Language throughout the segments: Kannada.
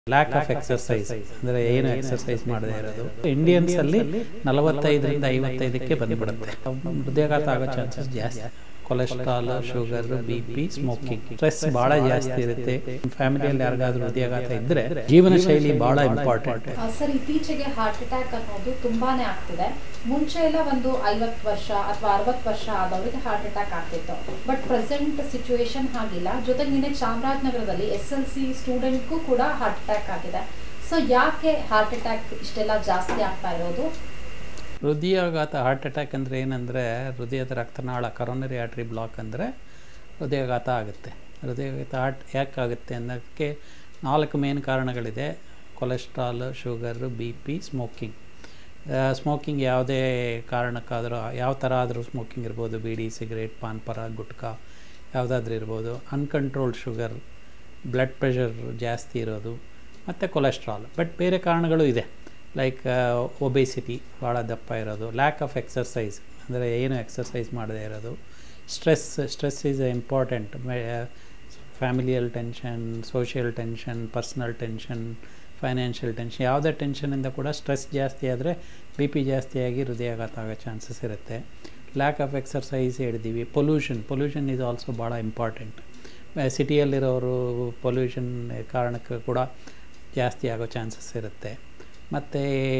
ಲ್ಯಾಕ್ ಆಫ್ ಎಕ್ಸರ್ಸೈಸ್ ಅಂದರೆ ಏನು ಎಕ್ಸರ್ಸೈಸ್ ಮಾಡದೇ ಇರೋದು ಇಂಡಿಯನ್ಸ್ ಅಲ್ಲಿ ನಲವತ್ತೈದರಿಂದ ಐವತ್ತೈದಕ್ಕೆ ಬಂದ್ಬಿಡುತ್ತೆ ಹೃದಯಾಘಾತ ಆಗೋ ಚಾನ್ಸಸ್ ಜಾಸ್ತಿ cholesterol sugar B P smoking stress ಬಹಳ ಜಾಸ್ತಿ ಇರುತ್ತೆ ಫ್ಯಾಮಿಲಿಯಲ್ಲಿ ಯಾರಿಗಾದ್ರೂ ಹೃದಯಾಘಾತ ಇದ್ರೆ ಜೀವನ ಶೈಲಿ ಬಹಳ ಇಂಪಾರ್ಟೆಂಟ್ ಸರ್ ಇತ್ತೀಚೆಗೆ ಹಾರ್ಟ್ ಅಟ್ಯಾಕ್ ಅನ್ನೋದು ತುಂಬಾನೇ ಆಗ್ತಿದೆ ಮುಂಚೆ ಎಲ್ಲ ಒಂದು ಐವತ್ತು ವರ್ಷ ಅಥವಾ ಅರವತ್ತು ವರ್ಷ ಆದವರಿಗೆ ಹಾರ್ಟ್ ಅಟ್ಯಾಕ್ ಆಗ್ತಿತ್ತು ಬಟ್ ಪ್ರೆಸೆಂಟ್ ಸಿಚುವೇಶನ್ ಹಾಗಿಲ್ಲ ಜೊತೆಗೆ ನಿನ್ನೆ ಚಾಮರಾಜನಗರದಲ್ಲಿ ಎಸ್ ಎಲ್ ಸಿ ಸ್ಟೂಡೆಂಟ್ಗೂ ಕೂಡ ಹಾರ್ಟ್ ಅಟ್ಯಾಕ್ ಆಗಿದೆ ಸೊ ಯಾಕೆ ಹಾರ್ಟ್ ಅಟ್ಯಾಕ್ ಇಷ್ಟೆಲ್ಲ ಜಾಸ್ತಿ ಆಗ್ತಾ ಇರೋದು ಹೃದಯಾಘಾತ ಹಾರ್ಟ್ ಅಟ್ಯಾಕ್ ಅಂದರೆ ಏನಂದರೆ ಹೃದಯದ ರಕ್ತನಾಳ ಕರೋನರಿ ಆರ್ಟ್ರಿ ಬ್ಲಾಕ್ ಅಂದರೆ ಹೃದಯಾಘಾತ ಆಗುತ್ತೆ ಹೃದಯಾಘಾತ ಹಾರ್ಟ್ ಯಾಕೆ ಆಗುತ್ತೆ ಅನ್ನೋದಕ್ಕೆ ನಾಲ್ಕು ಮೇನ್ ಕಾರಣಗಳಿದೆ cholesterol sugar B P smoking smoking ಯಾವುದೇ ಕಾರಣಕ್ಕಾದರೂ ಯಾವ ಥರ ಆದರೂ ಸ್ಮೋಕಿಂಗ್ ಇರ್ಬೋದು ಬೀಡಿ ಸಿಗರೇಟ್ ಪಾನ್ ಪರ ಗುಟ್ಕಾ ಯಾವುದಾದ್ರೂ ಇರ್ಬೋದು ಅನ್ಕಂಟ್ರೋಲ್ಡ್ ಶುಗರ್ ಬ್ಲಡ್ ಪ್ರೆಷರ್ ಜಾಸ್ತಿ ಇರೋದು ಮತ್ತು ಕೊಲೆಸ್ಟ್ರಾಲ್ ಬಟ್ ಬೇರೆ ಕಾರಣಗಳು ಇದೆ ಲೈಕ್ ಒಬೇಸಿಟಿ ಭಾಳ ದಪ್ಪ ಇರೋದು ಲ್ಯಾಕ್ ಆಫ್ ಎಕ್ಸರ್ಸೈಸ್ ಅಂದರೆ ಏನು ಎಕ್ಸರ್ಸೈಸ್ ಮಾಡದೇ ಇರೋದು stress stress is important familial tension social tension personal tension financial tension ಯಾವುದೇ ಟೆನ್ಷನಿಂದ ಕೂಡ ಸ್ಟ್ರೆಸ್ ಜಾಸ್ತಿ ಆದರೆ ಬಿ ಪಿ ಜಾಸ್ತಿಯಾಗಿ ಹೃದಯಾಘಾತ ಆಗೋ ಚಾನ್ಸಸ್ ಇರುತ್ತೆ ಲ್ಯಾಕ್ ಆಫ್ ಎಕ್ಸರ್ಸೈಸ್ ಹೇಳಿದ್ದೀವಿ ಪೊಲ್ಯೂಷನ್ ಪೊಲ್ಯೂಷನ್ ಈಸ್ ಆಲ್ಸೋ ಭಾಳ ಇಂಪಾರ್ಟೆಂಟ್ ಸಿಟಿಯಲ್ಲಿರೋರು ಪೊಲ್ಯೂಷನ್ ಕಾರಣಕ್ಕೆ ಕೂಡ ಜಾಸ್ತಿ ಆಗೋ ಚಾನ್ಸಸ್ ಇರುತ್ತೆ ಮತ್ತು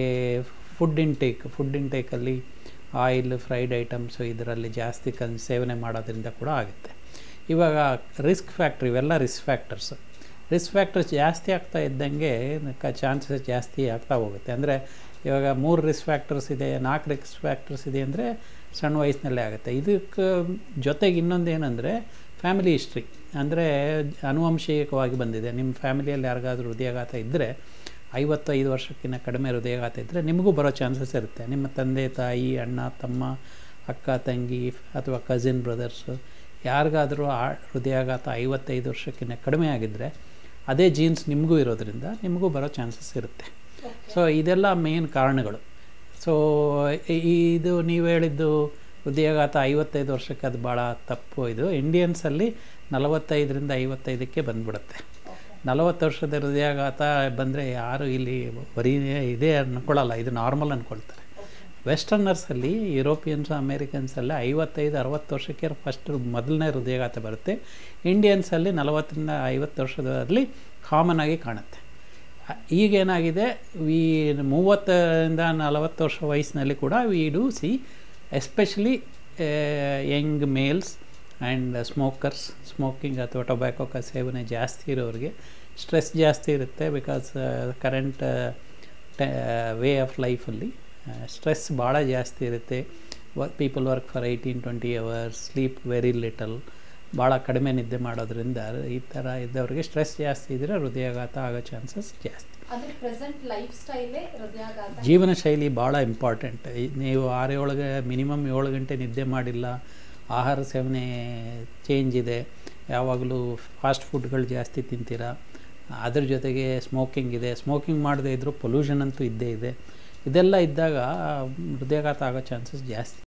ಫುಡ್ ಇಂಟೇಕ್ ಫುಡ್ ಇಂಟೇಕಲ್ಲಿ ಆಯಿಲ್ ಫ್ರೈಡ್ ಐಟಮ್ಸು ಇದರಲ್ಲಿ ಜಾಸ್ತಿ ಕನ್ ಸೇವನೆ ಮಾಡೋದ್ರಿಂದ ಕೂಡ ಆಗುತ್ತೆ ಇವಾಗ ರಿಸ್ಕ್ ಫ್ಯಾಕ್ಟ್ರ್ ಇವೆಲ್ಲ ರಿಸ್ಕ್ ಫ್ಯಾಕ್ಟರ್ಸ್ ರಿಸ್ಕ್ ಫ್ಯಾಕ್ಟರ್ಸ್ ಜಾಸ್ತಿ ಆಗ್ತಾ ಇದ್ದಂಗೆ ಚಾನ್ಸಸ್ ಜಾಸ್ತಿ ಆಗ್ತಾ ಹೋಗುತ್ತೆ ಅಂದರೆ ಇವಾಗ ಮೂರು ರಿಸ್ಕ್ ಫ್ಯಾಕ್ಟರ್ಸ್ ಇದೆ ನಾಲ್ಕು ರಿಸ್ಕ್ ಫ್ಯಾಕ್ಟರ್ಸ್ ಇದೆ ಅಂದರೆ ಸಣ್ಣ ವಯಸ್ಸಿನಲ್ಲೇ ಆಗುತ್ತೆ ಇದಕ್ಕೆ ಜೊತೆಗೆ ಇನ್ನೊಂದು ಏನಂದರೆ ಫ್ಯಾಮಿಲಿ ಹಿಸ್ಟ್ರಿ ಅಂದರೆ ಆನುವಂಶಿಕವಾಗಿ ಬಂದಿದೆ ನಿಮ್ಮ ಫ್ಯಾಮಿಲಿಯಲ್ಲಿ ಯಾರಿಗಾದ್ರೂ ಹೃದಯಾಘಾತ ಇದ್ದರೆ ಐವತ್ತೈದು ವರ್ಷಕ್ಕಿಂತ ಕಡಿಮೆ ಹೃದಯಾಘಾತ ಇದ್ದರೆ ನಿಮಗೂ ಬರೋ ಚಾನ್ಸಸ್ ಇರುತ್ತೆ ನಿಮ್ಮ ತಂದೆ ತಾಯಿ ಅಣ್ಣ ತಮ್ಮ ಅಕ್ಕ ತಂಗಿ ಅಥವಾ ಕಸಿನ್ ಬ್ರದರ್ಸು ಯಾರಿಗಾದರೂ ಆ ಹೃದಯಾಘಾತ ಐವತ್ತೈದು ವರ್ಷಕ್ಕಿಂತ ಕಡಿಮೆ ಆಗಿದ್ದರೆ ಅದೇ ಜೀನ್ಸ್ ನಿಮಗೂ ಇರೋದ್ರಿಂದ ನಿಮಗೂ ಬರೋ ಚಾನ್ಸಸ್ ಇರುತ್ತೆ ಸೊ ಇದೆಲ್ಲ ಮೇನ್ ಕಾರಣಗಳು ಸೊ ಇದು ನೀವು ಹೇಳಿದ್ದು ಹೃದಯಾಘಾತ ಐವತ್ತೈದು ವರ್ಷಕ್ಕೆ ಅದು ಭಾಳ ತಪ್ಪು ಇದು ಇಂಡಿಯನ್ಸಲ್ಲಿ ನಲವತ್ತೈದರಿಂದ ಐವತ್ತೈದಕ್ಕೆ ಬಂದ್ಬಿಡುತ್ತೆ ನಲವತ್ತು ವರ್ಷದ ಹೃದಯಾಘಾತ ಬಂದರೆ ಯಾರು ಇಲ್ಲಿ ಬರೀ ಇದೇ ಅನ್ಕೊಳ್ಳಲ್ಲ ಇದು ನಾರ್ಮಲ್ ಅಂದ್ಕೊಳ್ತಾರೆ ವೆಸ್ಟರ್ನರ್ಸಲ್ಲಿ ಯುರೋಪಿಯನ್ಸು ಅಮೇರಿಕನ್ಸಲ್ಲಿ ಐವತ್ತೈದು ಅರವತ್ತು ವರ್ಷಕ್ಕೆ ಫಸ್ಟ್ ಮೊದಲನೇ ಹೃದಯಾಘಾತ ಬರುತ್ತೆ ಇಂಡಿಯನ್ಸಲ್ಲಿ ನಲವತ್ತರಿಂದ ಐವತ್ತು ವರ್ಷದಲ್ಲಿ ಕಾಮನ್ ಆಗಿ ಕಾಣುತ್ತೆ ಈಗೇನಾಗಿದೆ ವಿ ಮೂವತ್ತರಿಂದ ನಲವತ್ತು ವರ್ಷ ವಯಸ್ಸಿನಲ್ಲಿ ಕೂಡ we do see especially young males and smokers smoking ಅಥವಾ ಟೊಬ್ಯಾಕೋ ಸೇವನೆ ಜಾಸ್ತಿ ಇರೋರಿಗೆ ಸ್ಟ್ರೆಸ್ ಜಾಸ್ತಿ ಇರುತ್ತೆ ಬಿಕಾಸ್ ಕರೆಂಟ್ ವೇ ಆಫ್ ಲೈಫಲ್ಲಿ ಸ್ಟ್ರೆಸ್ ಭಾಳ ಜಾಸ್ತಿ ಇರುತ್ತೆ work people work for eighteen twenty hours sleep very little ಭಾಳ ಕಡಿಮೆ ನಿದ್ದೆ ಮಾಡೋದ್ರಿಂದ ಈ ಥರ ಇದ್ದವ್ರಿಗೆ ಸ್ಟ್ರೆಸ್ ಜಾಸ್ತಿ ಇದ್ದರೆ ಹೃದಯಾಘಾತ ಆಗೋ ಚಾನ್ಸಸ್ ಜಾಸ್ತಿ ಅಂದ್ರೆ ಪ್ರೆಸೆಂಟ್ ಲೈಫ್ ಸ್ಟೈಲೇ ಹೃದಯಾಘಾತ ಜೀವನ ಶೈಲಿ ಭಾಳ ಇಂಪಾರ್ಟೆಂಟ್ ನೀವು ಆರು ಏಳು ಮಿನಿಮಮ್ ಏಳು ಗಂಟೆ ನಿದ್ದೆ ಮಾಡಿಲ್ಲ ಆಹಾರ ಸೇವನೆ ಚೇಂಜ್ ಇದೆ ಯಾವಾಗಲೂ ಫಾಸ್ಟ್ ಫುಡ್ಗಳು ಜಾಸ್ತಿ ತಿಂತೀರಾ ಅದ್ರ ಜೊತೆಗೆ ಸ್ಮೋಕಿಂಗ್ ಇದೆ ಸ್ಮೋಕಿಂಗ್ ಮಾಡದೇ ಇದ್ದರೂ ಪೊಲ್ಯೂಷನ್ ಅಂತೂ ಇದ್ದೇ ಇದೆ ಇದೆಲ್ಲ ಇದ್ದಾಗ ಹೃದಯಾಘಾತ ಆಗೋ ಚಾನ್ಸಸ್ ಜಾಸ್ತಿ